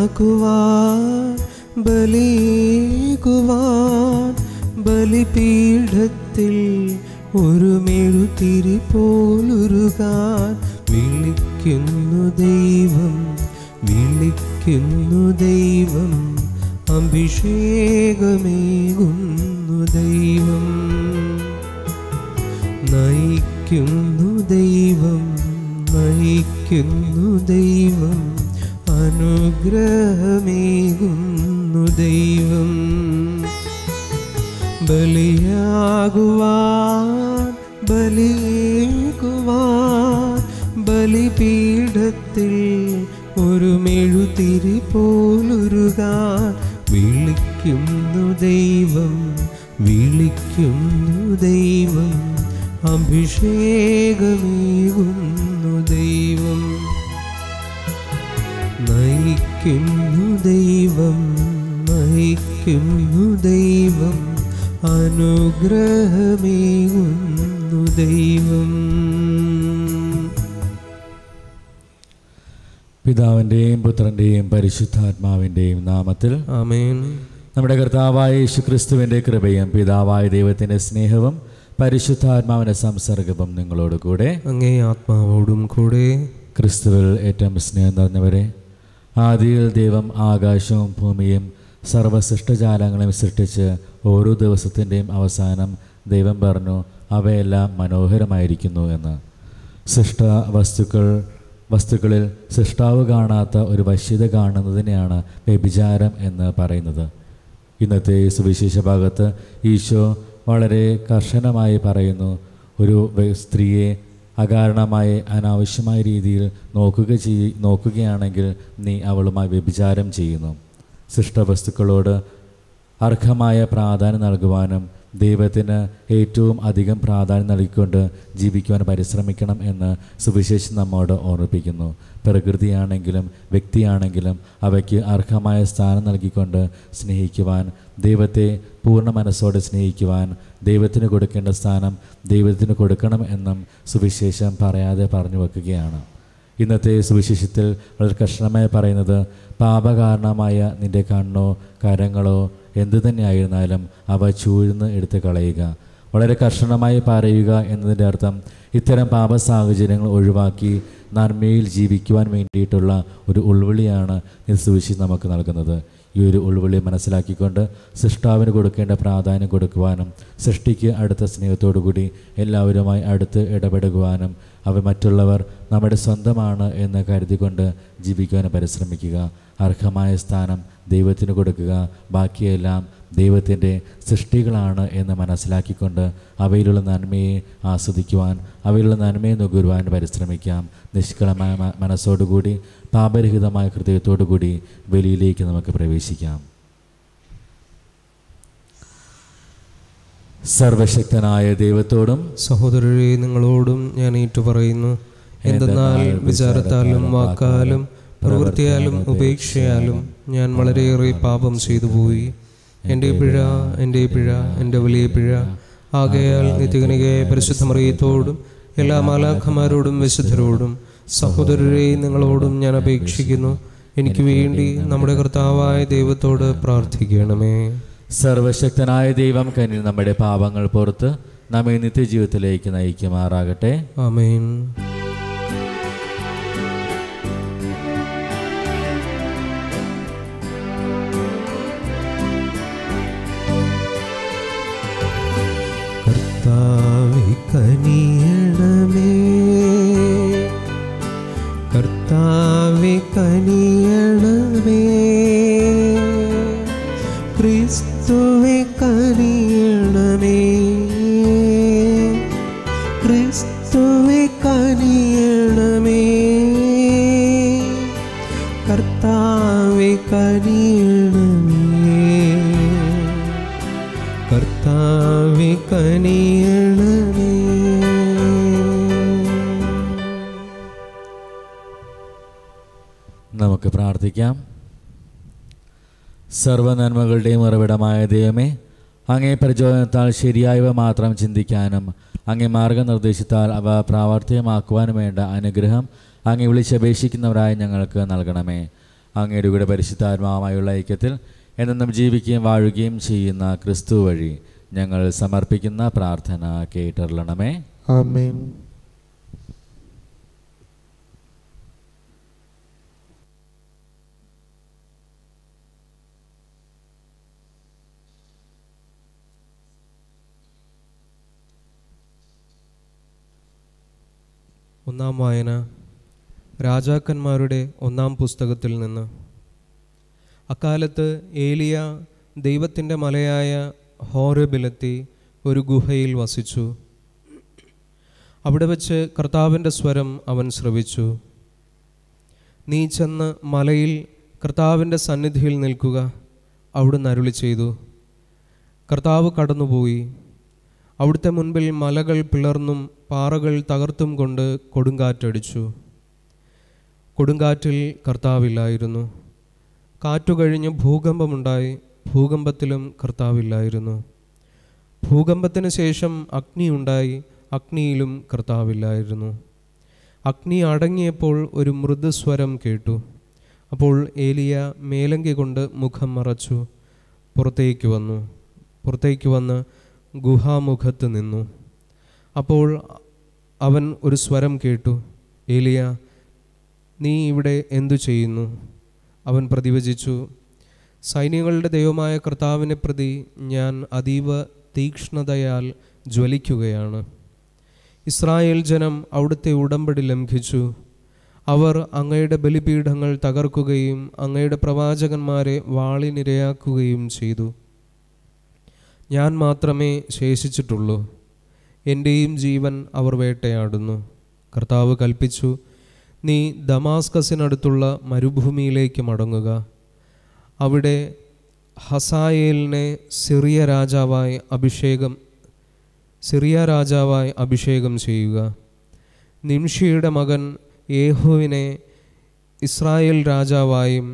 ബലിയാകുവാൻ ബലിയേകുവാൻ ബലിപീഠത്തിൽ ഒരു മെഴുതിരി പോലുരുകാൻ വിളിക്കുന്നു ദൈവം വിളിക്കുന്നു ദൈവം അഭിഷേകമേകുന്നു ദൈവം നയിക്കുന്നു ദൈവം നയിക്കുന്നു ദൈവം അനുഗ്രഹമേകുന്നു ദൈവം ബലിയാകുവാൻ ബലിയേകുവാൻ ബലിപീഠത്തിൽ ഒരു മെഴുതിരി പോലുരുകാൻ വിളിക്കുന്നു ദൈവം വിളിക്കുന്നു ദൈവം അഭിഷേകമേകുന്നു ദൈവം നയിക്കുന്നു ദൈവം നയിക്കുന്നു ദൈവം അനുഗ്രഹമേകുന്നു ദൈവം പിതാവിൻ്റെയും പുത്രൻ്റെയും പരിശുദ്ധാത്മാവിൻ്റെയും നാമത്തിൽ ആമേൻ നമ്മുടെ കർത്താവായ യേശുക്രിസ്തുവിൻ്റെ കൃപയും പിതാവായ ദൈവത്തിൻ്റെ സ്നേഹവും പരിശുദ്ധാത്മാവിൻ്റെ സംസർഗവും നിങ്ങളോട് കൂടെ അങ്ങേ ആത്മാവോടും കൂടെ ക്രിസ്തുവിൽ ഏറ്റവും സ്നേഹം നിറഞ്ഞവരെ ആദിയിൽ ദൈവം ആകാശവും ഭൂമിയും സർവ്വസൃഷ്ടജാലങ്ങളെയും സൃഷ്ടിച്ച് ഓരോ ദിവസത്തിൻ്റെയും അവസാനം ദൈവം പറഞ്ഞു അവയെല്ലാം മനോഹരമായിരിക്കുന്നു എന്ന് സൃഷ്ട വസ്തുക്കൾ വസ്തുക്കളിൽ സൃഷ്ടാവ് കാണാത്ത ഒരു വശ്യത കാണുന്നതിനെയാണ് വ്യഭിചാരം എന്ന് പറയുന്നത് ഇന്നത്തെ സുവിശേഷ ഭാഗത്ത് ഈശോ വളരെ കർശനമായി പറയുന്നു ഒരു വെ- സ്ത്രീയെ അകാരണമായി അനാവശ്യമായ രീതിയിൽ നോക്കുക ചെയ് നോക്കുകയാണെങ്കിൽ നീ അവളുമായി വ്യഭിചാരം ചെയ്യുന്നു സൃഷ്ടവസ്തുക്കളോട് അർഹമായ പ്രാധാന്യം നൽകുവാനും ദൈവത്തിന് ഏറ്റവും അധികം പ്രാധാന്യം നൽകിക്കൊണ്ട് ജീവിക്കുവാൻ പരിശ്രമിക്കണം എന്ന് സുവിശേഷം നമ്മോട് ഓർമ്മിപ്പിക്കുന്നു പ്രകൃതിയാണെങ്കിലും വ്യക്തിയാണെങ്കിലും അവയ്ക്ക് അർഹമായ സ്ഥാനം നൽകിക്കൊണ്ട് സ്നേഹിക്കുവാൻ ദൈവത്തെ പൂർണ്ണ മനസ്സോടെ സ്നേഹിക്കുവാൻ ദൈവത്തിന് കൊടുക്കേണ്ട സ്ഥാനം ദൈവത്തിന് കൊടുക്കണം എന്നും സുവിശേഷം പറയാതെ പറഞ്ഞു വെക്കുകയാണ് ഇന്നത്തെ സുവിശേഷത്തിൽ വളരെ കർശനമായി പറയുന്നത് പാപകാരണമായ നിന്റെ കണ്ണോ കരങ്ങളോ എന്തു തന്നെയായിരുന്നാലും അവ ചൂഴ്ന്ന് എടുത്ത് കളയുക വളരെ കർശനമായി പറയുക എന്നതിൻ്റെ അർത്ഥം ഇത്തരം പാപ സാഹചര്യങ്ങൾ ഒഴിവാക്കി നന്മയിൽ ജീവിക്കുവാൻ വേണ്ടിയിട്ടുള്ള ഒരു ഉൾവിളിയാണ് ഇത് സുവിശേഷം നമുക്ക് നൽകുന്നത് ഈ ഒരു ഉൾവിളി മനസ്സിലാക്കിക്കൊണ്ട് സൃഷ്ടാവിന് കൊടുക്കേണ്ട പ്രാധാന്യം കൊടുക്കുവാനും സൃഷ്ടിക്ക് അടുത്ത സ്നേഹത്തോടു കൂടി എല്ലാവരുമായി അടുത്ത് ഇടപെടുവാനും അവ മറ്റുള്ളവർ നമ്മുടെ സ്വന്തമാണ് എന്ന് കരുതിക്കൊണ്ട് ജീവിക്കുവാൻ പരിശ്രമിക്കുക അർഹമായ സ്ഥാനം ദൈവത്തിന് കൊടുക്കുക ബാക്കിയെല്ലാം ദൈവത്തിൻ്റെ സൃഷ്ടികളാണ് എന്ന് മനസ്സിലാക്കിക്കൊണ്ട് അവയിലുള്ള നന്മയെ ആസ്വദിക്കുവാൻ അവയിലുള്ള നന്മയെ നുകരുവാൻ പരിശ്രമിക്കാം നിഷ്കളമായ മ- മനസ്സോടുകൂടി പാപരഹിതമായ ഹൃദയത്തോടു കൂടി വെളിയിലേക്ക് നമുക്ക് പ്രവേശിക്കാം സർവശക്തനായ ദൈവത്തോടും സഹോദരരെ നിങ്ങളോടും ഞാൻ ഏറ്റുപറയുന്നു എന്തെന്നാൽ വിചാരത്താലും വാക്കാലും പ്രവൃത്തിയാലും ഉപേക്ഷയാലും ഞാൻ വളരെയേറെ പാപം ചെയ്തു പോയി എൻ്റെ പിഴ എൻ്റെ പിഴ എൻ്റെ വലിയ പിഴ ആകയാൽ നിത്യകനികയെ പരിശുദ്ധമറിയത്തോടും എല്ലാ മാലാഖമാരോടും വിശുദ്ധരോടും സഹോദരരെ നിങ്ങളോടും ഞാൻ അപേക്ഷിക്കുന്നു എനിക്ക് വേണ്ടി നമ്മുടെ കർത്താവായ ദൈവത്തോട് പ്രാർത്ഥിക്കണമേ സർവശക്തനായ ദൈവം കനിൽ നമ്മുടെ പാപങ്ങൾ പുറത്ത് നമ്മെ നിത്യജീവിതത്തിലേക്ക് നയിക്കുമാറാകട്ടെ ആമേൻ കർത്താവെ കനിയണമേ കർത്താവെ കനിയണമേ ക്രിസ്തുവെ കനിയണമേ ക്രിസ്തുവെ കനിയണമേ കർത്താവെ കനിയണമേ കർത്താവെ കനിയണമേ നമുക്ക് പ്രാർത്ഥിക്കാം സർവനന്മകളുടെയും ഉറവിടമായ ദൈവമേ അങ്ങേ പ്രചോദനത്താൽ ശരിയായവ മാത്രം ചിന്തിക്കാനും അങ്ങേ മാർഗനിർദ്ദേശത്താൽ അവ പ്രാവർത്തികമാക്കുവാനും വേണ്ട അനുഗ്രഹം അങ്ങേ വിളിച്ചപേക്ഷിക്കുന്നവരായി ഞങ്ങൾക്ക് നൽകണമേ അങ്ങയുടെ കൂടെ പരിശുദ്ധാത്മാവുമായുള്ള ഐക്യത്തിൽ എന്നെന്നും ജീവിക്കുകയും വാഴുകയും ചെയ്യുന്ന ക്രിസ്തു വഴി ഞങ്ങൾ സമർപ്പിക്കുന്ന പ്രാർത്ഥന കേട്ടറിയണമേ ആമേൻ ഒന്നാം വായന രാജാക്കന്മാരുടെ ഒന്നാം പുസ്തകത്തിൽ നിന്ന് അക്കാലത്ത് ഏലിയ ദൈവത്തിൻ്റെ മലയായ ഹോറബിലെത്തി ഒരു ഗുഹയിൽ വസിച്ചു അവിടെ വച്ച് കർത്താവിൻ്റെ സ്വരം അവൻ ശ്രവിച്ചു നീ ചെന്ന് മലയിൽ കർത്താവിൻ്റെ സന്നിധിയിൽ നിൽക്കുക അവിടുന്ന് അരുളി ചെയ്തു കർത്താവ് കടന്നുപോയി അവിടുത്തെ മുൻപിൽ മലകൾ പിളർന്നും പാറകൾ തകർത്തും കൊണ്ട് കൊടുങ്കാറ്റടിച്ചു കൊടുങ്കാറ്റിൽ കർത്താവില്ലായിരുന്നു കാറ്റു കഴിഞ്ഞ് ഭൂകമ്പമുണ്ടായി ഭൂകമ്പത്തിലും കർത്താവില്ലായിരുന്നു ഭൂകമ്പത്തിന് ശേഷം അഗ്നിയുണ്ടായി അഗ്നിയിലും കർത്താവില്ലായിരുന്നു അഗ്നി അടങ്ങിയപ്പോൾ ഒരു മൃദുസ്വരം കേട്ടു അപ്പോൾ ഏലിയ മേലങ്കി കൊണ്ട് മുഖം മറച്ചു പുറത്തേക്ക് വന്നു പുറത്തേക്ക് വന്ന് ഗുഹാമുഖത്ത് നിന്നു അപ്പോൾ അവൻ ഒരു സ്വരം കേട്ടു ഏലിയ നീ ഇവിടെ എന്തു ചെയ്യുന്നു അവൻ പ്രതിവചിച്ചു സൈന്യങ്ങളുടെ ദൈവമായ കർത്താവിനെ പ്രതി ഞാൻ അതീവ തീക്ഷ്ണതയാൽ ജ്വലിക്കുകയാണ് ഇസ്രായേൽ ജനം അവിടുത്തെ ഉടമ്പടി ലംഘിച്ചു അവർ അങ്ങയുടെ ബലിപീഠങ്ങൾ തകർക്കുകയും അങ്ങയുടെ പ്രവാചകന്മാരെ വാളിനിരയാക്കുകയും ചെയ്തു ഞാൻ മാത്രമേ ശേഷിച്ചിട്ടുള്ളൂ എൻ്റെയും ജീവൻ അവർ വേട്ടയാടുന്നു കർത്താവ് കൽപ്പിച്ചു നീ ദമാസ്കസിനടുത്തുള്ള മരുഭൂമിയിലേക്ക് മടങ്ങുക അവിടെ ഹസായേലിനെ സിറിയ രാജാവായി അഭിഷേകം സിറിയ രാജാവായി അഭിഷേകം ചെയ്യുക നിംഷിയുടെ മകൻ യേഹുവിനെ ഇസ്രായേൽ രാജാവായും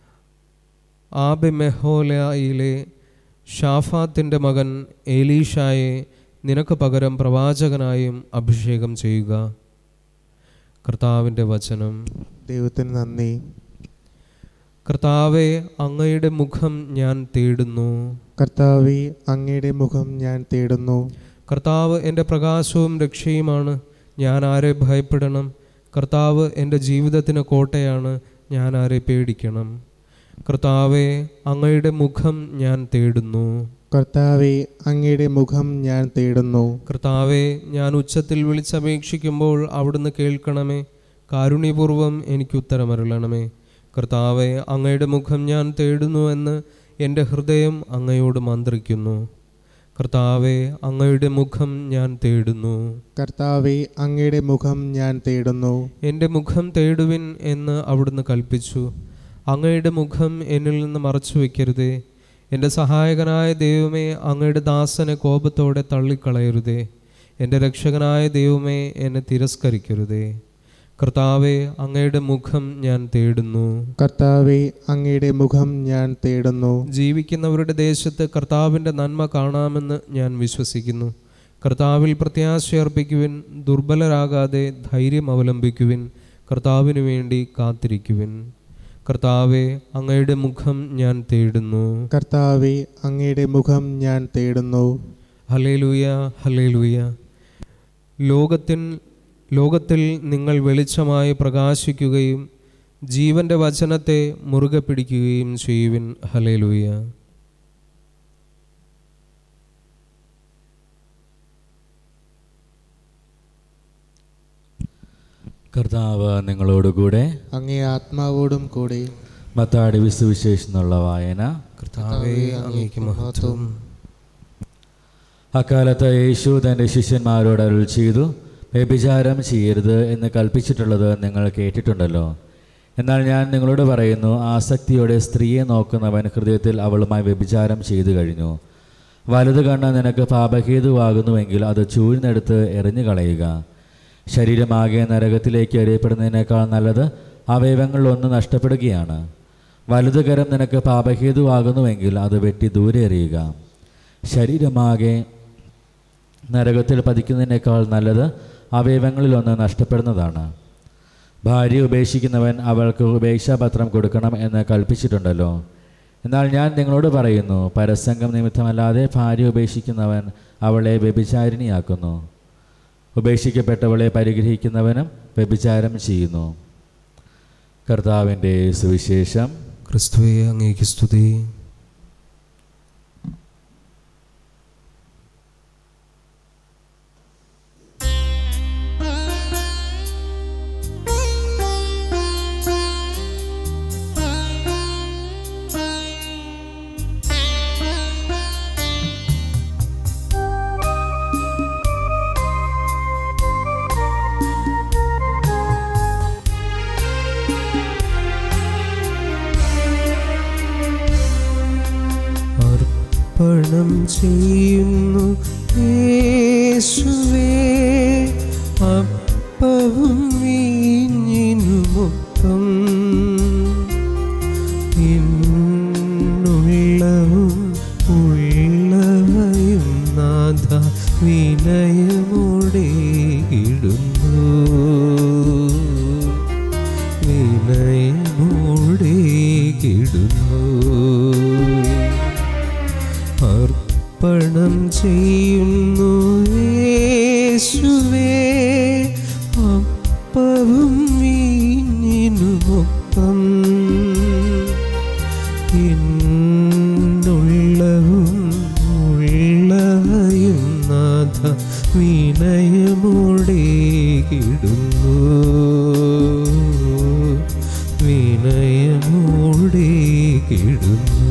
ആബിമെഹോലയിലെ ഷാഫാത്തിൻ്റെ മകൻ ഏലീഷായെ നിനക്ക് പകരം പ്രവാചകനായും അഭിഷേകം ചെയ്യുക കർത്താവിൻ്റെ വചനം ദൈവത്തിന് നന്ദി കർത്താവെ അങ്ങയുടെ മുഖം ഞാൻ തേടുന്നു കർത്താവെ അങ്ങയുടെ മുഖം ഞാൻ തേടുന്നു കർത്താവ് എൻ്റെ പ്രകാശവും രക്ഷയുമാണ് ഞാൻ ആരെ ഭയപ്പെടണം കർത്താവ് എൻ്റെ ജീവിതത്തിന് കോട്ടയാണ് ഞാൻ ആരെ പേടിക്കണം കർത്താവെ അങ്ങയുടെ മുഖം ഞാൻ തേടുന്നു കർത്താവെ അങ്ങയുടെ മുഖം ഞാൻ തേടുന്നു കർത്താവെ ഞാൻ ഉച്ചത്തിൽ വിളിച്ചപേക്ഷിക്കുമ്പോൾ അവിടുന്ന് കേൾക്കണമേ കാരുണ്യപൂർവം എനിക്ക് ഉത്തരമരുളണമേ കർത്താവെ അങ്ങയുടെ മുഖം ഞാൻ തേടുന്നു എന്ന് എൻ്റെ ഹൃദയം അങ്ങയോട് മന്ത്രിക്കുന്നു കർത്താവെ അങ്ങയുടെ മുഖം ഞാൻ തേടുന്നു കർത്താവെ അങ്ങയുടെ മുഖം ഞാൻ തേടുന്നു എൻ്റെ മുഖം തേടുവിൻ എന്ന് അവിടുന്ന് കൽപ്പിച്ചു അങ്ങയുടെ മുഖം എന്നിൽ നിന്ന് മറച്ചു വയ്ക്കരുതേ എൻ്റെ സഹായകനായ ദൈവമേ അങ്ങയുടെ ദാസനെ കോപത്തോടെ തള്ളിക്കളയരുതേ എൻ്റെ രക്ഷകനായ ദൈവമേ എന്നെ തിരസ്കരിക്കരുതേ കർത്താവെ അങ്ങയുടെ മുഖം ഞാൻ തേടുന്നു കർത്താവെ അങ്ങയുടെ മുഖം ഞാൻ തേടുന്നു ജീവിക്കുന്നവരുടെ ദേശത്ത് കർത്താവിൻ്റെ നന്മ കാണാമെന്ന് ഞാൻ വിശ്വസിക്കുന്നു കർത്താവിൽ പ്രത്യാശയർപ്പിക്കുവിൻ ദുർബലരാകാതെ ധൈര്യം അവലംബിക്കുവിൻ കർത്താവിനു വേണ്ടി കാത്തിരിക്കുവിൻ കർത്താവെ അങ്ങയുടെ മുഖം ഞാൻ തേടുന്നു കർത്താവെ അങ്ങയുടെ മുഖം ഞാൻ തേടുന്നു ഹലേലൂയ ഹലേലൂയ ലോകത്തിൽ ലോകത്തിൽ നിങ്ങൾ വെളിച്ചമായി പ്രകാശിക്കുകയും ജീവന്റെ വചനത്തെ മുറുകെ പിടിക്കുകയും ചെയ്യുവിൻ ഹലേലൂയ കർത്താവ് നിങ്ങളോടുകൂടെ അങ്ങേ ആത്മാവോടും കൂടി മത്താടി വിസുവിശേഷം എന്നുള്ള വായന കർത്താവേ അങ്ങേക്ക് മഹത്വം അക്കാലത്ത് യേശു തൻ്റെ ശിഷ്യന്മാരോട് അരുൾ ചെയ്തു വ്യഭിചാരം ചെയ്യരുത് എന്ന് കൽപ്പിച്ചിട്ടുള്ളത് നിങ്ങൾ കേട്ടിട്ടുണ്ടല്ലോ എന്നാൽ ഞാൻ നിങ്ങളോട് പറയുന്നു ആസക്തിയോടെ സ്ത്രീയെ നോക്കുന്നവൻ ഹൃദയത്തിൽ അവളുമായി വ്യഭിചാരം ചെയ്തു കഴിഞ്ഞു വലത് കണ്ണ് നിനക്ക് പാപഹേതുവാകുന്നുവെങ്കിൽ അത് ചൂഴ്ന്നെടുത്ത് എറിഞ്ഞു കളയുക ശരീരമാകെ നരകത്തിലേക്ക് എറിയപ്പെടുന്നതിനേക്കാൾ നല്ലത് അവയവങ്ങളിൽ ഒന്ന് നഷ്ടപ്പെടുകയാണ് വലത് കരം നിനക്ക് പാപഹേതുവാകുന്നുവെങ്കിൽ അത് വെട്ടി ദൂരെ എറിയുക ശരീരമാകെ നരകത്തിൽ പതിക്കുന്നതിനേക്കാൾ നല്ലത് അവയവങ്ങളിലൊന്ന് നഷ്ടപ്പെടുന്നതാണ് ഭാര്യ ഉപേക്ഷിക്കുന്നവൻ അവൾക്ക് ഉപേക്ഷാപത്രം കൊടുക്കണം എന്ന് കൽപ്പിച്ചിട്ടുണ്ടല്ലോ എന്നാൽ ഞാൻ നിങ്ങളോട് പറയുന്നു പരസംഗം നിമിത്തമല്ലാതെ ഭാര്യ ഉപേക്ഷിക്കുന്നവൻ അവളെ വ്യഭിചാരിണിയാക്കുന്നു ഉപേക്ഷിക്കപ്പെട്ടവളെ പരിഗ്രഹിക്കുന്നവനും വ്യഭിചാരം ചെയ്യുന്നു കർത്താവിൻ്റെ സുവിശേഷം ക്രിസ്തുവെ അങ്ങേക്ക് സ്തുതി അർപ്പണം ചെയ്യുന്നു യേശുവേ അപ്പവും വീഞ്ഞിനുമൊപ്പം ഇന്നുള്ളവും ഉള്ളവയും നാഥ വിനയമോടെ ഇടുന്നു വിനയമോടെ ഇടുന്നു അർപ്പണം ചെയ്യുന്നു യേശുവേ അപ്പവും വീഞ്ഞിനുമൊപ്പം എന്നുള്ളവും ഉള്ളവയും നാഥ വിനയമോടെ ഇടുന്നു വിനയമോടെ ഇടുന്നു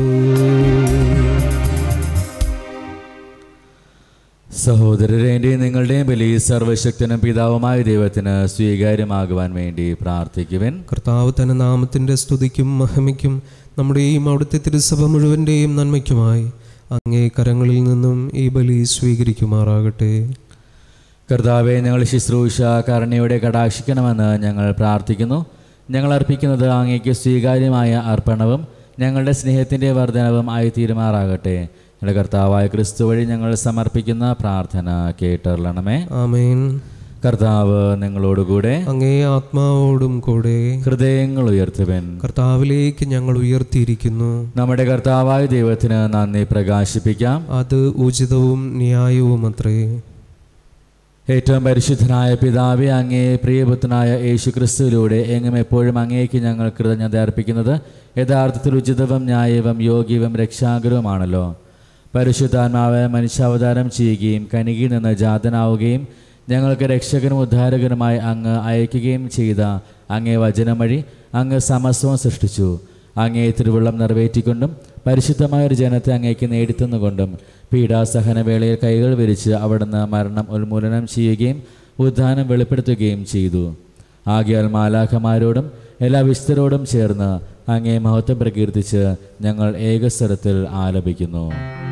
സഹോദരരെൻ്റെയും നിങ്ങളുടെയും ബലി സർവശക്തനും പിതാവുമായ ദൈവത്തിന് സ്വീകാര്യമാകുവാൻ വേണ്ടി പ്രാർത്ഥിക്കുവിൻ കർത്താവ് തന്റെ നാമത്തിൻ്റെ സ്തുതിക്കും മഹിമയ്ക്കും നമ്മുടെയും അവിടുത്തെ തിരുസഭ മുഴുവൻ്റെയും നന്മയ്ക്കുമായി അങ്ങേ കരങ്ങളിൽ നിന്നും ഈ ബലി സ്വീകരിക്കുമാറാകട്ടെ കർത്താവെ ഞങ്ങൾ ശുശ്രൂഷ കരുണയോടെ കടാക്ഷിക്കണമെന്ന് ഞങ്ങൾ പ്രാർത്ഥിക്കുന്നു ഞങ്ങൾ അർപ്പിക്കുന്നത് അങ്ങേക്ക് സ്വീകാര്യമായ അർപ്പണവും ഞങ്ങളുടെ സ്നേഹത്തിൻ്റെ വർധനവും ആയി തീരുമാറാകട്ടെ ഞങ്ങളുടെ കർത്താവായ ക്രിസ്തു വഴി ഞങ്ങൾ സമർപ്പിക്കുന്ന പ്രാർത്ഥന കേട്ടറിയണമേ ആമേൻ കർത്താവ് നിങ്ങളോടുകൂടെ അങ്ങേ ആത്മാവോടും കൂടെ ഹൃദയങ്ങൾ ഉയർത്തുവൻ കർത്താവിലേക്ക് ഞങ്ങൾ ഉയർത്തിയിരിക്കുന്നു നമ്മുടെ കർത്താവായ ദൈവത്തിന് നന്ദി പ്രകാശിപ്പിക്കാം അത് ഉചിതവും ന്യായവുമത്രേ ഏറ്റവും പരിശുദ്ധനായ പിതാവെ അങ്ങേ പ്രിയപുത്രനായ യേശു ക്രിസ്തുവിലൂടെ എങ്ങും എപ്പോഴും അങ്ങേക്ക് ഞങ്ങൾ കൃതജ്ഞത അർപ്പിക്കുന്നത് യഥാർത്ഥത്തിൽ ഉചിതവും ന്യായവും യോഗ്യവും രക്ഷാകരവുമാണല്ലോ പരിശുദ്ധാത്മാവ് മനുഷ്യാവതാരം ചെയ്യുകയും കനികിൽ നിന്ന് ജാതനാവുകയും ഞങ്ങൾക്ക് രക്ഷകനും ഉദ്ധാരകനുമായി അങ്ങ് അയക്കുകയും ചെയ്ത അങ്ങേ വചനം വഴി അങ്ങ് സമസ്വം സൃഷ്ടിച്ചു അങ്ങേ തിരുവുള്ളം നിറവേറ്റിക്കൊണ്ടും പരിശുദ്ധമായ ഒരു ജനത്തെ അങ്ങേക്ക് നേടിത്തന്നുകൊണ്ടും പീഡാസഹനവേളയിൽ കൈകൾ വിരിച്ച് അവിടുന്ന് മരണം ഉന്മൂലനം ചെയ്യുകയും ഉദ്ധാനം വെളിപ്പെടുത്തുകയും ചെയ്തു ആകിയാൽ മാലാഖമാരോടും എല്ലാ വിശുദ്ധരോടും ചേർന്ന് അങ്ങേ മഹത്വം പ്രകീർത്തിച്ച് ഞങ്ങൾ ഏകസ്വരത്തിൽ ആലപിക്കുന്നു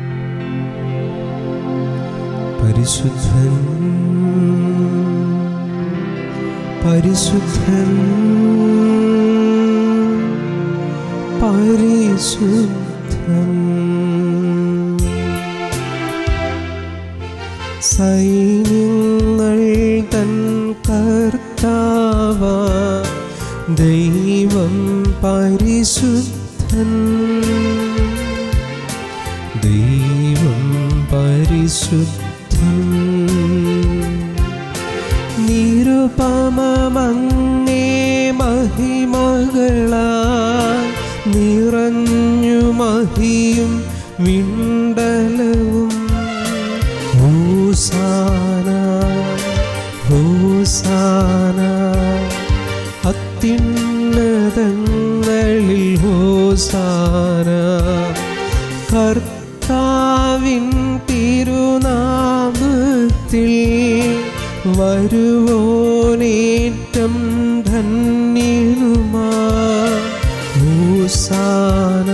പരിശുദ്ധൻ പരിശുദ്ധൻ പരിശുദ്ധൻ സൈന്യങ്ങൾ തൻ കർത്താവ ദൈവം പരിശുദ്ധൻ ദൈവം പരിശുദ്ധൻ നിരുപമങ്ങേ മഹിമകളാ നിറഞ്ഞു മഹിയും വിണ്ടലവും ഹൂസാന ഹൂസാന അത്യുന്നതങ്ങളിൽ ഹോസാന കർത്താവിൻ തിരുനാമത്തിൽ വരുവോനേറ്റം ധന്യനുമാ ഹൂസാന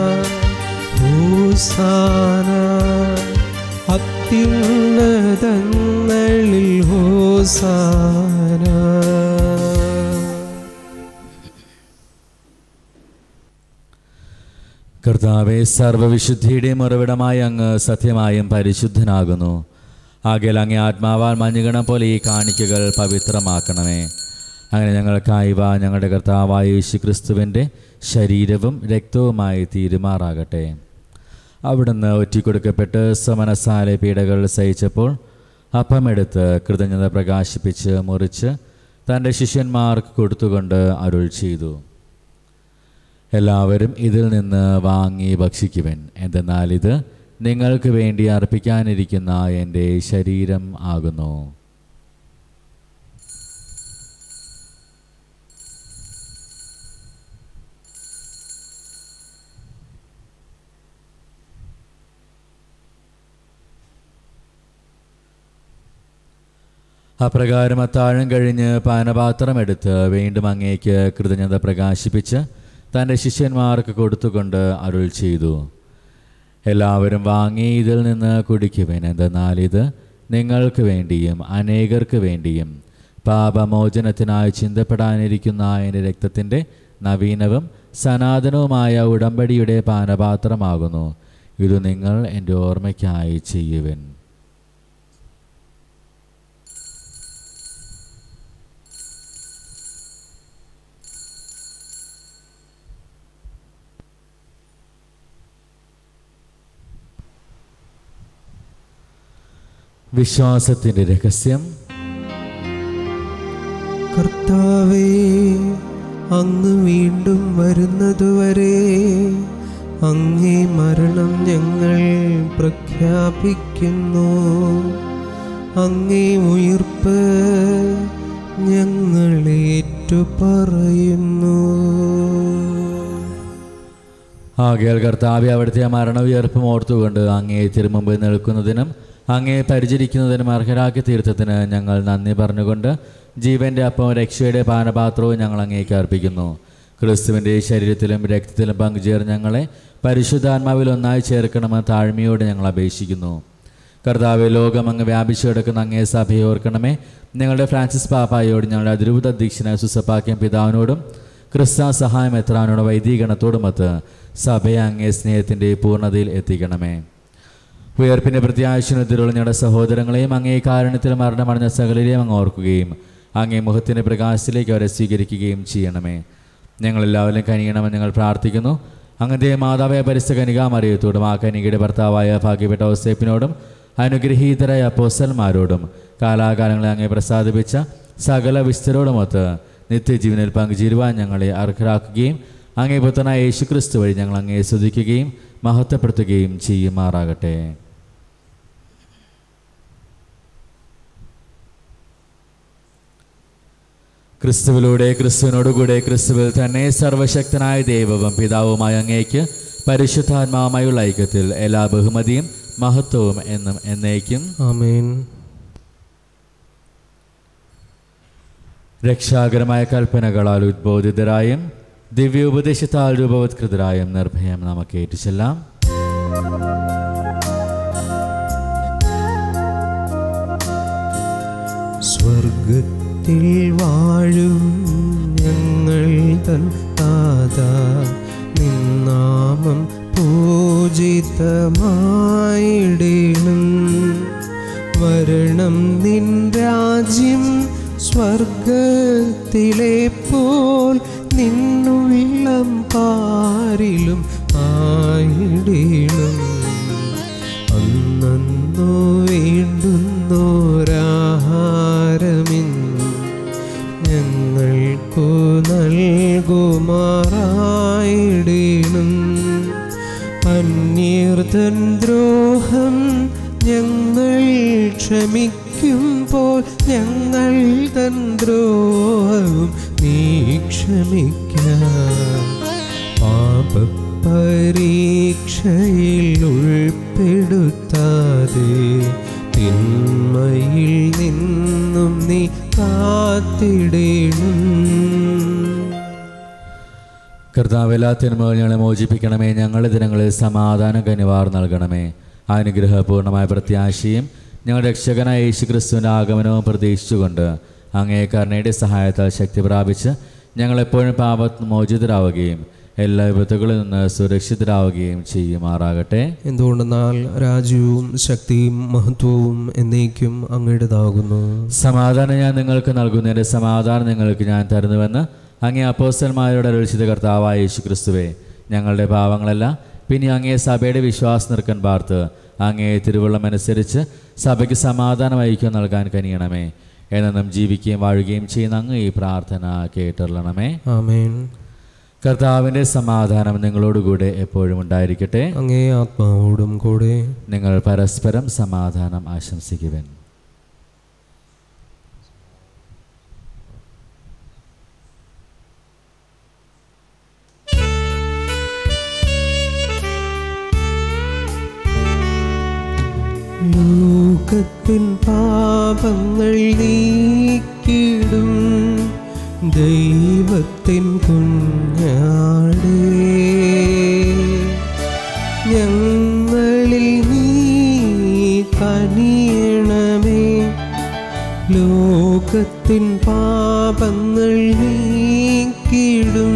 ഹൂസാന അത്യുന്നതങ്ങളിൽ ഹോസാന കർത്താവെ സർവവിശുദ്ധിയുടെയും ഉറവിടമായി അങ്ങ് സത്യമായും പരിശുദ്ധനാകുന്നു ആകയാൽ അങ്ങേ ആത്മാവാൽ മഞ്ഞുകണം പോലെ ഈ കാണിക്കകൾ പവിത്രമാക്കണമേ അങ്ങനെ ഞങ്ങൾക്കായി വാ ഞങ്ങളുടെ കർത്താവായ യേശു ക്രിസ്തുവിൻ്റെ ശരീരവും രക്തവുമായി തീരുമാറാകട്ടെ അവിടുന്ന് ഒറ്റിക്കൊടുക്കപ്പെട്ട് സമനസാലെ പീഡകൾ സഹിച്ചപ്പോൾ അപ്പമെടുത്ത് കൃതജ്ഞത പ്രകാശിപ്പിച്ച് മുറിച്ച് തൻ്റെ ശിഷ്യന്മാർക്ക് കൊടുത്തുകൊണ്ട് അരുൾ ചെയ്തു എല്ലാവരും ഇതിൽ നിന്ന് വാങ്ങി ഭക്ഷിക്കുവൻ എന്തെന്നാൽ ഇത് നിങ്ങൾക്ക് വേണ്ടി അർപ്പിക്കാനിരിക്കുന്ന എൻ്റെ ശരീരം ആകുന്നു അപ്രകാരം അത്താഴം കഴിഞ്ഞ് പാനപാത്രമെടുത്ത് വീണ്ടും അങ്ങേക്ക് കൃതജ്ഞത പ്രകാശിപ്പിച്ച് തൻ്റെ ശിഷ്യന്മാർക്ക് കൊടുത്തുകൊണ്ട് അരുൾ ചെയ്തു എല്ലാവരും വാങ്ങി ഇതിൽ നിന്ന് കുടിക്കുവിൻ എന്തെന്നാൽ ഇത് നിങ്ങൾക്ക് വേണ്ടിയും അനേകർക്ക് വേണ്ടിയും പാപമോചനത്തിനായി ചിന്തപ്പെടാനിരിക്കുന്ന എൻ്റെ രക്തത്തിൻ്റെ നവീനവും സനാതനവുമായ ഉടമ്പടിയുടെ പാനപാത്രമാകുന്നു ഇത് നിങ്ങൾ എൻ്റെ ഓർമ്മയ്ക്കായി ചെയ്യുവിൻ വിശ്വാസത്തിൻ്റെ രഹസ്യം കർത്താവേ അങ്ങ് വീണ്ടും വരുന്നതുവരെ അങ്ങേ മരണം ഞങ്ങൾ പ്രഖ്യാപിക്കുന്നു അങ്ങേ ഉയിർപ്പ് ഞങ്ങൾ ഏറ്റുപറയുന്നു ആകയാൽ കർത്താവെ അവിടുത്തെ മരണവിയർപ്പും ഓർത്തുകൊണ്ട് അങ്ങേ തിരുമുമ്പിൽ നിൽക്കുന്നതിനും അങ്ങേ പരിചരിക്കുന്നതിനും അർഹരാക്കി തീർത്ഥത്തിന് ഞങ്ങൾ നന്ദി പറഞ്ഞുകൊണ്ട് ജീവന്റെ അപ്പവും രക്ഷയുടെ പാനപാത്രവും ഞങ്ങൾ അങ്ങേക്ക് അർപ്പിക്കുന്നു ക്രിസ്തുവിൻ്റെ ശരീരത്തിലും രക്തത്തിലും പങ്കുചേർന്ന് ഞങ്ങളെ പരിശുദ്ധാത്മാവിൽ ഒന്നായി ചേർക്കണമെന്ന് താഴ്മയോട് ഞങ്ങൾ അപേക്ഷിക്കുന്നു കർത്താവ് ലോകം അങ്ങ് വ്യാപിച്ചു കിടക്കുന്ന അങ്ങേ സഭയെ ഓർക്കണമേ ഞങ്ങളുടെ ഫ്രാൻസിസ് പാപ്പായോട് ഞങ്ങളുടെ അതിരൂപത അധ്യക്ഷനായ സുസപ്പാക്യം പിതാവിനോടും ക്രിസ്ത സഹായം എത്രാനോട് വൈദികണത്തോടുമൊത്ത് സഭയെ അങ്ങേ സ്നേഹത്തിൻ്റെ പൂർണ്ണതയിൽ എത്തിക്കണമേ ഉയർപ്പിൻ്റെ പ്രത്യാശനത്തിലുള്ള ഞങ്ങളുടെ സഹോദരങ്ങളെയും അങ്ങേ കാരണത്തിൽ മരണമടഞ്ഞ സകലരെയും അങ്ങ് ഓർക്കുകയും അങ്ങേ മുഖത്തിൻ്റെ പ്രകാശത്തിലേക്ക് അവരെ സ്വീകരിക്കുകയും ചെയ്യണമേ ഞങ്ങളെല്ലാവരും കനിയണമെന്ന് ഞങ്ങൾ പ്രാർത്ഥിക്കുന്നു അങ്ങനത്തെ മാതാവായ പരിസ്ഥ കനികാമറിയത്തോടും ആ കനികയുടെ ഭർത്താവായ ഭാഗ്യപ്പെട്ട ഔസേപ്പിനോടും അനുഗ്രഹീതരായ അപ്പോസന്മാരോടും കാലാകാലങ്ങളെ അങ്ങേ പ്രസാദിപ്പിച്ച സകല വിസ്തരോടുമൊത്ത് നിത്യജീവനിൽ പങ്കുചേരുവാൻ ഞങ്ങളെ അർഹരാക്കുകയും അങ്ങേ പുത്രനായ യേശുക്രിസ്തു വഴി ഞങ്ങൾ അങ്ങേ സ്തുതിക്കുകയും മഹത്വപ്പെടുത്തുകയും ചെയ്യുമാറാകട്ടെ ക്രിസ്തുവിലൂടെ ക്രിസ്തുവിനോടുകൂടെ ക്രിസ്തുവിൽ തന്നെ സർവശക്തനായ ദൈവവും പിതാവുമായ അങ്ങേക്ക് പരിശുദ്ധാത്മാവുമായുള്ള ഐക്യത്തിൽ എല്ലാ ബഹുമതിയും മഹത്വവും എന്നും എന്നേക്കും ആമേൻ രക്ഷാകരമായ കൽപ്പനകളാൽ ഉദ്ബോധിതരായും ദിവ്യോപദേശത്താൽ രൂപവത്കൃതരായും നിർഭയം നമുക്ക് ഏറ്റുചെല്ലാം സ്വർഗത്തിൽ വാഴും ഞങ്ങൾ തൻ താത നിന്നാമം പൂജിതമായിടണം വരണം നിൻ രാജ്യം സ്വർഗത്തിലെ പോൽ നിന്നുള്ളം പാരിലും ആയിടണം അന്നു വേണ്ടുന്നോരാഹാരമിൻ ഞങ്ങൾക്കു നൽകുമാറായിടണം അന്യർത്തൻ ദ്രോഹം ഞങ്ങൾ ക്ഷമിക്കുമ്പോൾ ഞങ്ങൾ തൻ ദ്രോഹവും നീ ക്ഷമിക്കാം പാപപരീക്ഷയിൽ ഉൾപ്പെടുത്താതെ തിന്മയിൽ നിന്നും നീ കാത്തിടണം കർത്താവ് എല്ലാ തിന്മകൾ ഞങ്ങളെ മോചിപ്പിക്കണമേ ഞങ്ങളുടെ ദിനങ്ങളിൽ സമാധാനം കനിവാർ നൽകണമേ അനുഗ്രഹപൂർണമായ പ്രത്യാശയും ഞങ്ങളുടെ രക്ഷകനായ യേശു ക്രിസ്തുവിൻ്റെ ആഗമനവും പ്രതീക്ഷിച്ചുകൊണ്ട് അങ്ങേ കരുണയുടെ സഹായത്താൽ ശക്തി പ്രാപിച്ച് ഞങ്ങളെപ്പോഴും പാപ മോചിതരാവുകയും എല്ലാ വിപത്തുകളിൽ നിന്ന് സുരക്ഷിതരാവുകയും ചെയ്യുമാറാകട്ടെ എന്തുകൊണ്ടെന്നാൽ രാജ്യവും ശക്തിയും മഹത്വവും എന്നേക്കും അങ്ങയുടേതാകുന്നു സമാധാനം ഞാൻ നിങ്ങൾക്ക് നൽകുന്നതിൻ്റെ സമാധാനം നിങ്ങൾക്ക് ഞാൻ തരുന്നുവെന്ന് അങ്ങേ അപ്പോസ്റ്റന്മാരോട് അരുളിച്ചിത കർത്താവായ യേശു ക്രിസ്തുവേ ഞങ്ങളുടെ പാവങ്ങളല്ല പിന്നെ അങ്ങേ സഭയുടെ വിശ്വാസം നിൽക്കാൻ പാർത്ത് അങ്ങേ തിരുവള്ളം അനുസരിച്ച് സഭയ്ക്ക് സമാധാനം ഐക്യം നൽകാൻ കനിയണമേ എന്നും ജീവിക്കുകയും വാഴുകയും ചെയ്യുന്ന അങ്ങ് ഈ പ്രാർത്ഥന കേട്ടുള്ളണമേ ആമേൻ കർത്താവിൻ്റെ സമാധാനം നിങ്ങളോടുകൂടെ എപ്പോഴും ഉണ്ടായിരിക്കട്ടെ അങ്ങേ ആത്മാവോടും കൂടെ നിങ്ങൾ പരസ്പരം സമാധാനം ആശംസിക്കുവൻ ലോകത്തിൻ പാപങ്ങൾ നീക്കിടും ദൈവത്തിൻ കുഞ്ഞാടേ ഞങ്ങളിൽ നീ കനിയണമേ ലോകത്തിൻ പാപങ്ങൾ നീക്കിടും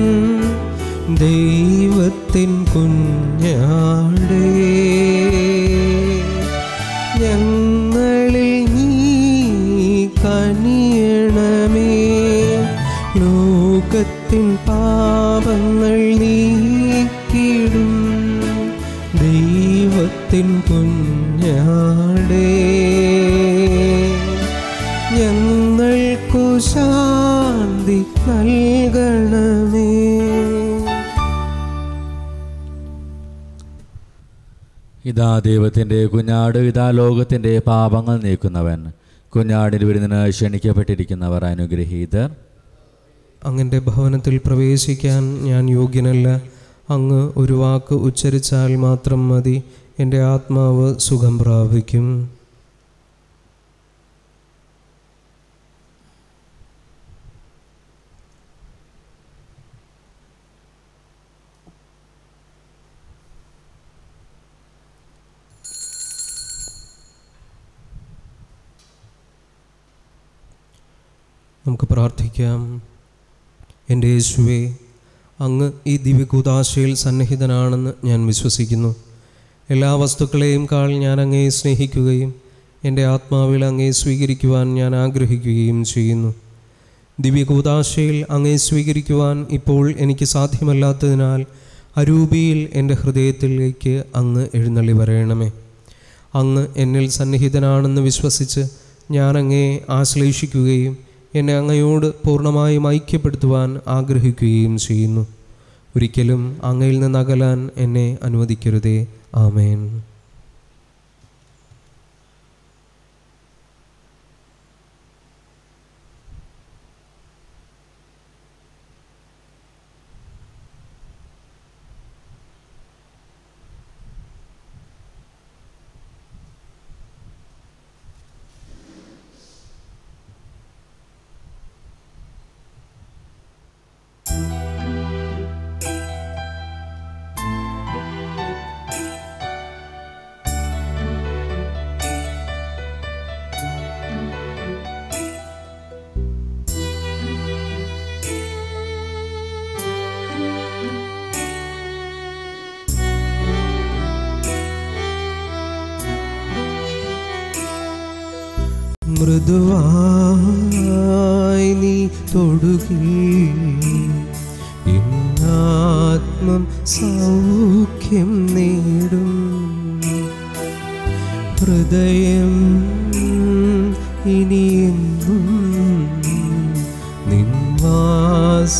ദൈവത്തിൻ കുഞ്ഞാടേ ഞങ്ങളിൽ നീ കനിയണമേ ലോകത്തിൻ പാപങ്ങൾ നീക്കിടും ദൈവത്തിൻ കുഞ്ഞാടേ ഞങ്ങൾക്കു ശാന്തി നൽകണമേ ഇതാ ദൈവത്തിൻ്റെ കുഞ്ഞാട് ഇതാ ലോകത്തിൻ്റെ പാപങ്ങൾ നീക്കുന്നവൻ കുഞ്ഞാടിന് വിരുന്നിന് ക്ഷണിക്കപ്പെട്ടിരിക്കുന്നവർ അനുഗ്രഹീതർ അങ്ങൻ്റെ ഭവനത്തിൽ പ്രവേശിക്കാൻ ഞാൻ യോഗ്യനല്ല അങ്ങ് ഒരു വാക്ക് ഉച്ചരിച്ചാൽ മാത്രം മതി എൻ്റെ ആത്മാവ് സുഖം പ്രാപിക്കും നമുക്ക് പ്രാർത്ഥിക്കാം എൻ്റെ യേശുവേ അങ്ങ് ഈ ദിവ്യകൂതാശയിൽ സന്നിഹിതനാണെന്ന് ഞാൻ വിശ്വസിക്കുന്നു എല്ലാ വസ്തുക്കളെയും കാൾ ഞാൻ അങ്ങയെ സ്നേഹിക്കുകയും എൻ്റെ ആത്മാവിൽ അങ്ങയെ സ്വീകരിക്കുവാൻ ഞാൻ ആഗ്രഹിക്കുകയും ചെയ്യുന്നു ദിവ്യകൂതാശയിൽ അങ്ങയെ സ്വീകരിക്കുവാൻ ഇപ്പോൾ എനിക്ക് സാധ്യമല്ലാത്തതിനാൽ അരൂപിയിൽ എൻ്റെ ഹൃദയത്തിലേക്ക് അങ്ങ് എഴുന്നള്ളി വരയണമേ അങ്ങ് എന്നിൽ സന്നിഹിതനാണെന്ന് വിശ്വസിച്ച് ഞാൻ അങ്ങയെ ആശ്ലേഷിക്കുകയും എന്നെ അങ്ങയോട് പൂർണ്ണമായും ഐക്യപ്പെടുത്തുവാൻ ആഗ്രഹിക്കുകയും ചെയ്യുന്നു ഒരിക്കലും അങ്ങയിൽ നിന്ന് അകലാൻ എന്നെ അനുവദിക്കരുതേ ആമേൻ മൃദുവായി നീ തൊടുകിൽ ഇന്നാത്മം സൗഖ്യം നേടും ഹൃദയം ഇനിയെന്നും നിൻവാസ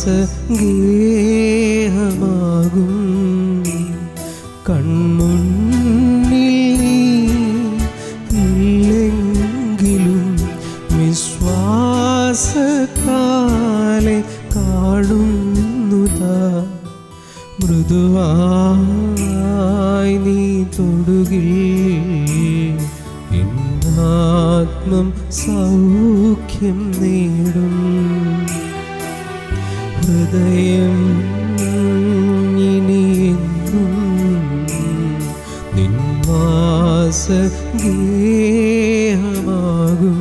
ഗേഹമാകും കൺമുന്നിൽ നീ ഇല്ലെങ്കിലും വിശ്വാസത്താലെ കാണുന്നുതാ മൃദുവായി നീ തൊടുകിൽ ഇന്നാത്മം സൗഖ്യം നേടും ഹൃദയം ഇനിയെന്നും നിൻവാസ ഗേഹമാകും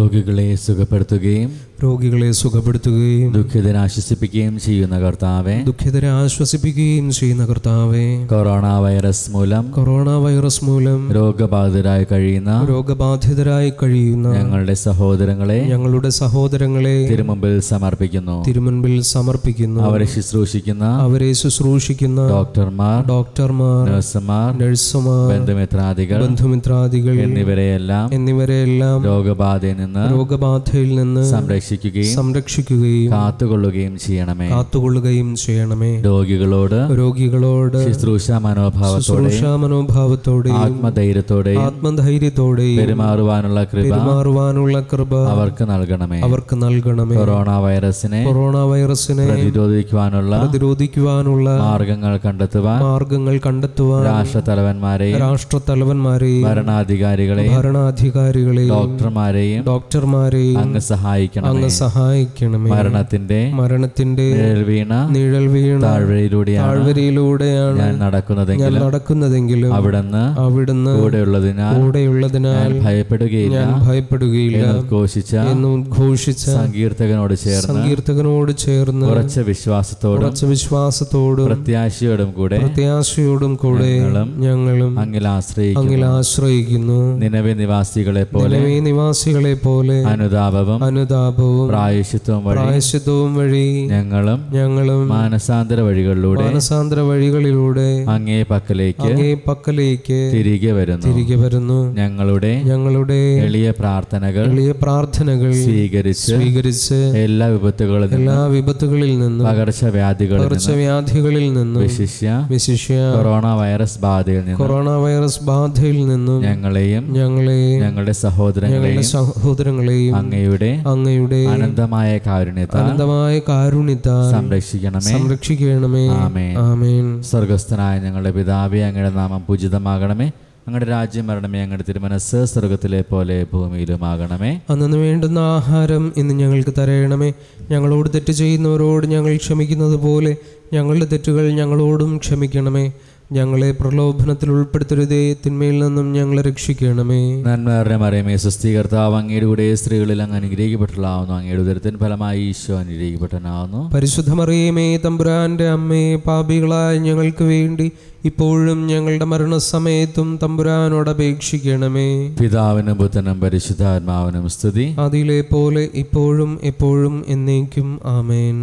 രോഗികളെ സുഖപ്പെടുത്തുകയും രോഗികളെ സുഖപ്പെടുത്തുകയും ദുഃഖിതരെ ആശ്വസിപ്പിക്കുകയും ചെയ്യുന്ന കർത്താവെ ദുഃഖിതരെ ആശ്വസിപ്പിക്കുകയും ചെയ്യുന്ന കർത്താവെ കൊറോണ വൈറസ് മൂലം കൊറോണ വൈറസ് മൂലം രോഗബാധിതരായി കഴിയുന്ന രോഗബാധിതരായി കഴിയുന്ന ഞങ്ങളുടെ സഹോദരങ്ങളെ ഞങ്ങളുടെ സഹോദരങ്ങളെ തിരുമുമ്പിൽ സമർപ്പിക്കുന്നു തിരുമുൻപിൽ സമർപ്പിക്കുന്നു അവരെ ശുശ്രൂഷിക്കുന്ന അവരെ ശുശ്രൂഷിക്കുന്ന ഡോക്ടർമാർ ഡോക്ടർമാർ നഴ്സുമാർ നഴ്സുമാർ ബന്ധുമിത്രാദികൾ ബന്ധുമിത്രാദികൾ എന്നിവരെയെല്ലാം എന്നിവരെല്ലാം രോഗബാധയിൽ നിന്ന് രോഗബാധയിൽ നിന്ന് സംരക്ഷിക്കുകയും സംരക്ഷിക്കുകയും കാത്തുകൊള്ളുകയും ചെയ്യണമേ കാത്തുകൊള്ളുകയും ചെയ്യണമേ രോഗികളോട് രോഗികളോട് ശുശ്രൂഷ മനോഭാവത്തോടെ ശുശ്രൂഷ മനോഭാവത്തോടെയും ആത്മധൈര്യത്തോടെയും ആത്മധൈര്യത്തോടെയും പെരുമാറുവാനുള്ള കൃപ പെരുമാറുവാനുള്ള കൃപ അവർക്ക് നൽകണമേ അവർക്ക് നൽകണമേ കൊറോണ വൈറസിനെ കൊറോണ വൈറസിനെ പ്രതിരോധിക്കുവാനുള്ള പ്രതിരോധിക്കുവാനുള്ള മാർഗങ്ങൾ കണ്ടെത്തുവാൻ മാർഗങ്ങൾ കണ്ടെത്തുവാൻ രാഷ്ട്രതലവന്മാരെയും രാഷ്ട്രത്തലവന്മാരെയും ഭരണാധികാരികളെയും ഭരണാധികാരികളെയും ഡോക്ടർമാരെയും ഡോക്ടർമാരെയും അങ്ങ് സഹായിക്കണമേ അങ്ങ് സഹായിക്കണമേ മരണത്തിന്റെ മരണത്തിന്റെ നിഴൽ വീണ നിഴൽ വീണ താഴ്വരയിലൂടെയാണ് താഴ്വരയിലൂടെയാണ് ഞാൻ ഞാൻ നടക്കുന്നതെങ്കിലും നടക്കുന്നതെങ്കിലും അവിടുന്ന് അവിടുന്ന് കൂടെയുള്ളതിനാൽ കൂടെയുള്ളതിനാൽ ഞാൻ ഭയപ്പെടുകയില്ല ഞാൻ ഭയപ്പെടുകയില്ല എന്ന് ഉദ്ഘോഷിച്ച എന്ന് ഉദ്ഘോഷിച്ച സങ്കീർത്തകനോട് ചേർന്ന് സങ്കീർത്തകനോട് ചേർന്ന് ഉറച്ച വിശ്വാസത്തോടും ഉറച്ച വിശ്വാസത്തോടും പ്രത്യാശയോടും കൂടെ പ്രത്യാശയോടും കൂടെ ഞങ്ങളും ഞങ്ങളും അങ്ങിൽ ആശ്രയിക്കും അങ്ങിൽ ആശ്രയിക്കുന്നു നിലവെ നിവാസികളെ പോലെ നിലവേ നിവാസികളെ പോലെ അനുതാപവും അനുതാപവും പ്രായശിത്വവും വഴി പ്രായശ്ചിത്വവും വഴി ഞങ്ങളും ഞങ്ങളും മാനസാന്തര വഴികളിലൂടെ മാനസാന്തര വഴികളിലൂടെ അങ്ങേ പക്കലേക്ക് അങ്ങേ പക്കലേക്ക് തിരികെ വരുന്നു തിരികെ വരുന്നു ഞങ്ങളുടെ ഞങ്ങളുടെ എളിയ പ്രാർത്ഥനകൾ എളിയ പ്രാർത്ഥനകൾ സ്വീകരിച്ച് സ്വീകരിച്ച് എല്ലാ വിപത്തുകളിൽ നിന്നും എല്ലാ വിപത്തുകളിൽ നിന്നും പകർച്ചവ്യാധികളിൽ നിന്നും പകർച്ചവ്യാധികളിൽ നിന്നും വിശിഷ്യ വിശിഷ്യ കൊറോണ വൈറസ് ബാധയിൽ നിന്നും കൊറോണ വൈറസ് ബാധയിൽ നിന്നും ഞങ്ങളെയും ഞങ്ങളെ ഞങ്ങളുടെ സഹോദരങ്ങളെയും ഞങ്ങളുടെ സഹോദരങ്ങളെയും അങ്ങയുടെ അങ്ങയുടെ അനന്തമായ കാരുണ്യത്താൽ അനന്തമായ കാരുണ്യത്താൽ സംരക്ഷിക്കണമേ സംരക്ഷിക്കണമേ ആമേൻ ആമേൻ സ്വർഗസ്ഥനായ ഞങ്ങളുടെ പിതാവേ അങ്ങയുടെ നാമം പൂജിതമാകണമേ അങ്ങയുടെ രാജ്യം വരണമേ അങ്ങയുടെ തിരുമനസ് സ്വർഗത്തിലെ പോലെ ഭൂമിയിലുമാകണമേ അന്നു വേണ്ടുന്ന ആഹാരം ഇന്ന് ഞങ്ങൾക്ക് തരയണമേ ഞങ്ങളോട് തെറ്റ് ചെയ്യുന്നവരോട് ഞങ്ങൾ ക്ഷമിക്കുന്നത് പോലെ ഞങ്ങളുടെ തെറ്റുകൾ ഞങ്ങളോടും ക്ഷമിക്കണമേ ഞങ്ങളെ പ്രലോഭനത്തിൽ ഉൾപ്പെടുത്തരുതേ തിന്മയിൽ നിന്നും ഞങ്ങളെ രക്ഷിക്കണമേ നന്മയുടെ മറിയമേ സുസ്ഥീകർത്താവ് അങ്ങയുടെ കൂടെ സ്ത്രീകളിൽ അങ്ങ് അനുഗ്രഹിക്കപ്പെട്ടുള്ളാവുന്നു അങ്ങയുടെ ഉദരത്തിന് ഫലമായി ഈശോ അനുഗ്രഹിക്കപ്പെട്ടനാവുന്നു പരിശുദ്ധമറിയമേ തമ്പുരാന്റെ അമ്മേ പാപികളായ ഞങ്ങൾക്ക് വേണ്ടി ഇപ്പോഴും ഞങ്ങളുടെ മരണസമയത്തും തമ്പുരാനോട് അപേക്ഷിക്കണമേ പിതാവിനും പുത്രനും പരിശുദ്ധാത്മാവിനും സ്തുതി അതിലെ പോലെ ഇപ്പോഴും എപ്പോഴും എന്നേക്കും ആമേൻ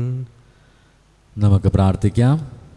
നമുക്ക് പ്രാർത്ഥിക്കാം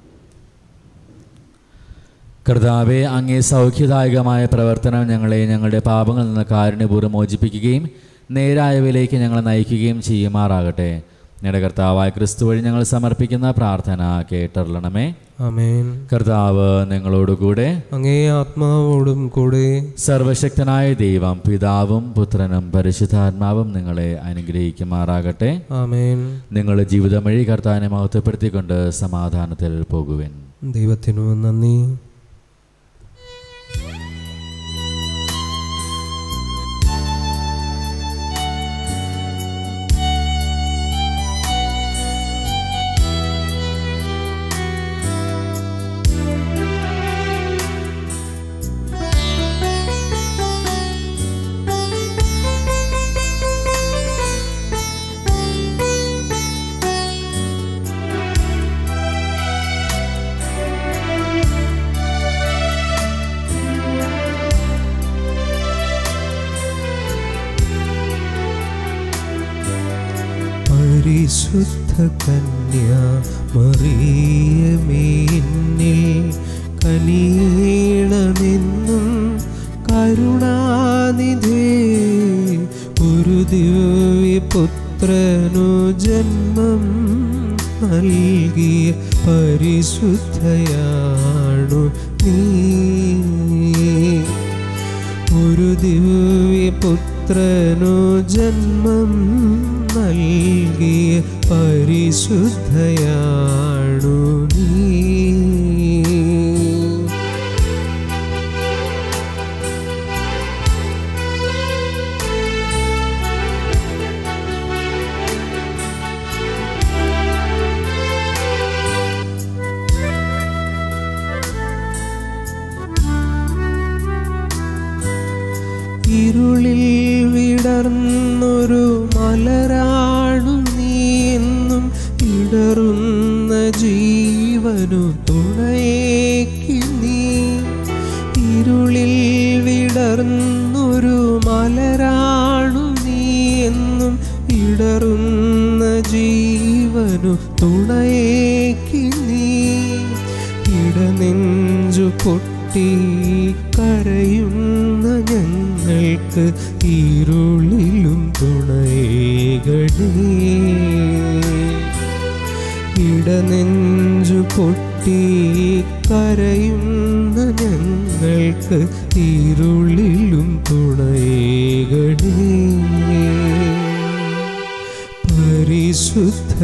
കർത്താവെ അങ്ങേ സൗഖ്യദായകമായ പ്രവർത്തനം ഞങ്ങളെ ഞങ്ങളുടെ പാപങ്ങളിൽ നിന്ന് കാരുണ്യപൂർവ്വം മോചിപ്പിക്കുകയും നേരായവയിലേക്ക് ഞങ്ങളെ നയിക്കുകയും ചെയ്യുമാറാകട്ടെ ഞങ്ങളുടെ കർത്താവായ ക്രിസ്തു വഴി ഞങ്ങൾ സമർപ്പിക്കുന്ന പ്രാർത്ഥന കേട്ടറിയണമേ ആമേൻ കർത്താവ് നിങ്ങളോടുകൂടെ അങ്ങേ ആത്മാവോടും കൂടെ സർവശക്തനായ ദൈവം പിതാവും പുത്രനും പരിശുദ്ധാത്മാവും നിങ്ങളെ അനുഗ്രഹിക്കുമാറാകട്ടെ ആമേൻ നിങ്ങളുടെ ജീവിതം വഴി കർത്താവിനെ മഹത്വപ്പെടുത്തിക്കൊണ്ട് സമാധാനത്തിൽ പോകുവിൻ ദൈവത്തിനു നന്ദി പരിശുദ്ധ കന്യ മറിയമേന്നിൽ കനീണമെന്നും കരുണാനിധേ ഒരു ദിവ്യ പുത്രനു ജന്മം നൽകിയ പരിശുദ്ധയാണു നീ ഒരു ദിവ്യ പുത്രനു ജന്മം നൽകിയ പരിശുദ്ധയാണു നീ ഇരുളിൽ വിടർന്നൊരു ജീവനു തുണയേക്കി നീ ഇരുളിൽ വിടർന്നൊരു മലരാണു നീ എന്നും ഇടറുന്ന ജീവനു തുണയേക്കി നീ ഇടനെഞ്ചു പൊട്ടി കരയുന്ന ഞങ്ങൾക്ക് ഇരുളിലും തുണയേകടേ ഇടനെഞ്ചു പൊട്ടി കരയുന്ന ഞങ്ങൾക്ക് ഇരുളിലും തുണയേകടേ പരിശുദ്ധ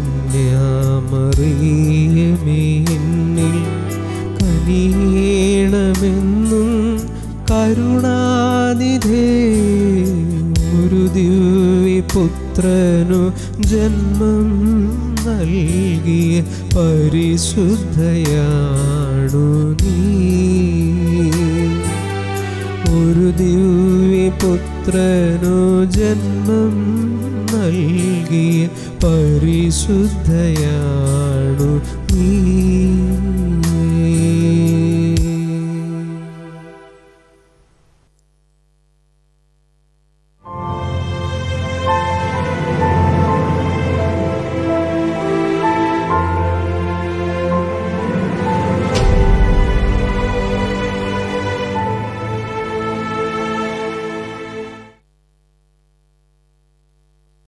കന്യാമറിയമേ എന്നിൽ കനിയണമെന്നും കരുണാനിധേ ഒരു ദിവ്യപുത്രനു ജന്മം നൽകിയ പരിശുദ്ധയാണു നീ ഒരു ദിവ്യപുത്രനു ജന്മം നൽകിയ പരിശുദ്ധയാണു നീ